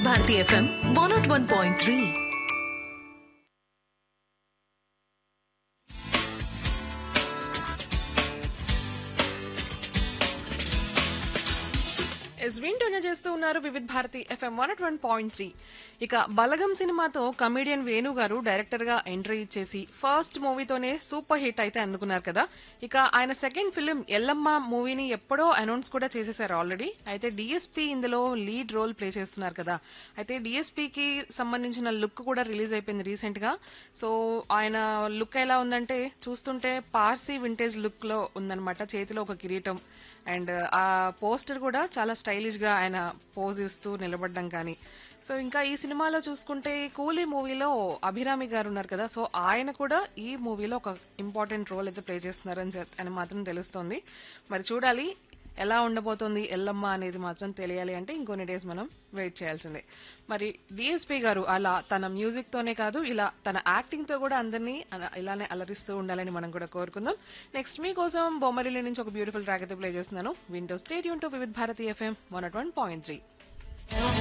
Bharati FM one not one point three ఎస్ వింటూనే చేస్తూ ఉన్నారు Vividh Bharati FM one one point three ఇక బలగం సినిమాతో కమేడియన్ వేణు గారు డైరెక్టర్ గా ఎంట్రీ ఇచ్చేసి ఫస్ట్ మూవీతోనే సూపర్ హిట్ అయితే అందుకున్నారు కదా ఇక ఆయన సెకండ్ ఫిలిం ఎల్లమ్మ మూవీని ఎప్పుడో అనౌన్స్ కూడా చేసేసారు ఆల్రెడీ అయితే డిఎస్పీ ఇందులో లీడ్ రోల్ ప్లే చేస్తున్నారు కదా అయితే డిఎస్పీకి సంబంధించిన లుక్ కూడా రిలీజ్ అయిపోయింది రీసెంట్ గా సో ఆయన లుక్ ఎలా ఉందంటే చూస్తుంటే పార్సీ వింటేజ్ లుక్ లో ఉందన్నమాట చేతిలో ఒక కిరీటం అండ్ ఆ పోస్టర్ కూడా చాలా స్టైలిష్ గా ఆయన పోజ్ ఇస్తూ నిలబడడం కానీ సో ఇంకా ఈ సినిమాలో చూసుకుంటే కూలీ మూవీలో అభిరామి గారు ఉన్నారు కదా సో ఆయన కూడా ఈ మూవీలో ఒక ఇంపార్టెంట్ రోల్ అయితే ప్లే చేస్తున్నారని చెప్- అని మాత్రం తెలుస్తోంది మరి చూడాలి ఎలా ఉండబోతోంది ఎల్లమ్మ అనేది మాత్రం తెలియాలి అంటే ఇంకొన్ని డేస్ మనం వెయిట్ చేయాల్సిందే మరి డిఎస్పీ గారు అలా తన మ్యూజిక్ తోనే కాదు ఇలా తన యాక్టింగ్ తో కూడా అందరినీ అలా- ఇలానే అలరిస్తూ ఉండాలని మనం కూడా కోరుకుందాం నెక్స్ట్ మీకోసం బొమ్మరిలి నుంచి ఒక బ్యూటిఫుల్ ట్రాక్ అయితే ప్లే చేస్తున్నాను విండో stay tuned to Vividh Bharati FM one one point three